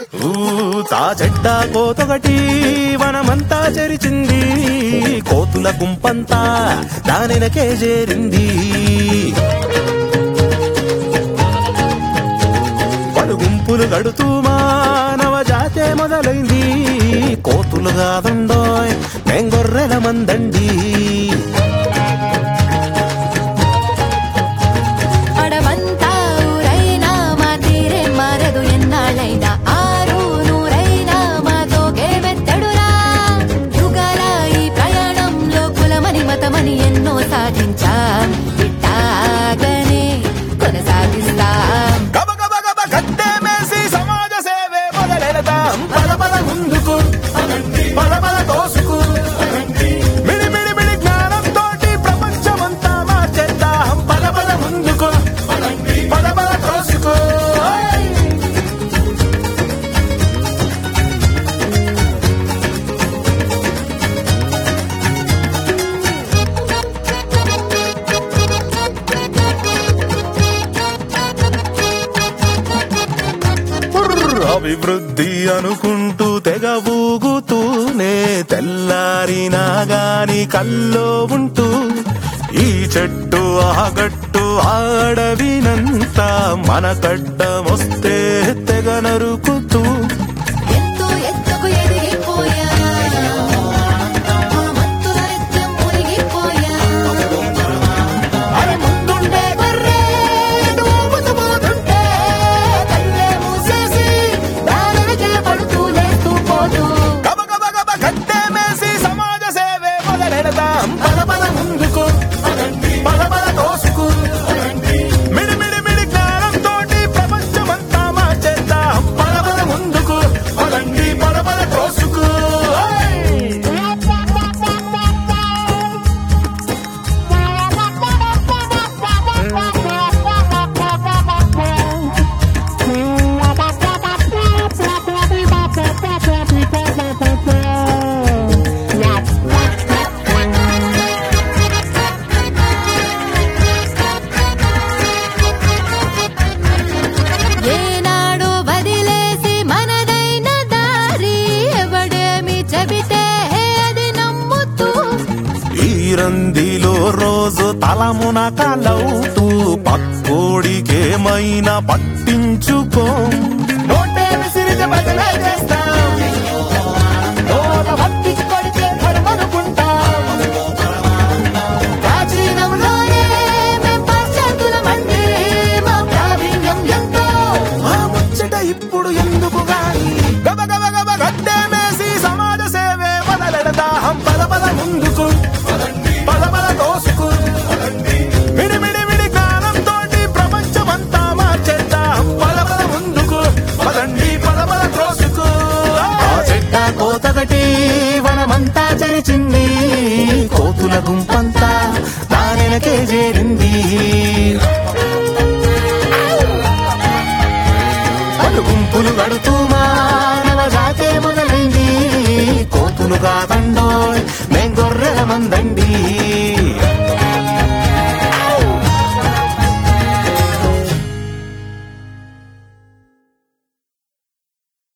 ఊ తా చెడ్డ కోతొకటి వనమంతా చెరిచింది కోతుల గుంపంతా దానినకే చేరింది పలు గుంపులు గడుతూ మానవ జాతే మొదలైంది కోతులు కాదుండోయ్ మెంగొర్రెల మందండి అడవంతా ఊరైనా మా తీరే మారదు ఎన్నాళ్ళైనా ఆరు నూరైనా మాతో గేమెత్తడురా యుగాల ఈ ప్రయాణంలో కులమని మతమని ఎన్నో సాధించా ఇట్టాగనే కొనసాగిస్తాం గబ గబ గబ గద్దెమేసి సమాజ సేవే మొదలెడదాం పద పద ముందుకు పద పద తోసుకు మిడి మిడి మిడి జ్ఞానంతోటి ప్రపంచమంతా మార్చేద్దాం పద పద ముందుకు పద పద తోసుకు బుర్ర్ అభివృద్ధి అనుకుంటూ తెగ ఊగుతూనే తెల్లారినా గాని కల్లో ఉంటూ ఈ చెట్టు ఆ గట్టు ఆడవినంతా మన కడ్డమొస్తే తెగ నరుకుతూ ఎత్తు ఎత్తుకు ఎదిగిపోయా మా మత్తుల నిత్యం మునిగిపోయా అరే ముందుండే బర్రే దూకుతూ పోతుంటే కళ్ళే మూసేసి దానికే పడుతూ లేస్తూ పోతూ గబ గబ గబ గద్దెమేసి సమాజ సేవే మొదలెడదాం పద పద ముందుకు పద పద తోసుకు మిడి మిడి మిడి జ్ఞానంతోటి ప్రపంచమంతా మార్చేద్దాం పద పద ముందుకు పదండి పద పద తోసుకు ఏనాడు వదిలేసి మనదైన దారి ఎవడేమి చెబితే అది నమ్ముతూ ఈ రందిలో రోజు తలమున కలవుతూ పక్కోడికేమైనా పట్టించుకో నోటే విసిరితే బదిలీ చేస్తాం నోట భక్తి కొడితే ధర్మనుకుంటాం ప్రాచీనంలోనే మేం పాశ్చాత్యులమండి మా ప్రావీణ్యం ఎంతో ఆ ముచ్చట ఇప్పుడు ఎందుకు గాని గబ గబ గబ గద్దెమేసి సమాజ సేవే మొదలెడదాం పద పద ముందుకు పద పద తోసుకు మిడి మిడి మిడి జ్ఞానంతోటి ప్రపంచమంతా మార్చేద్దాం పద పద ముందుకు పదండి పద పద తోసుకు ఆ చెడ్డ కోతగటి వనమంతా చరిచింది కోతుల గుంపంతా దానినకే చేరింది పలు గుంపులు గడుతూ మానవ జాతే మొదలైంది కోతులు కాదండోయ్ మేం గొర్రెల మందండి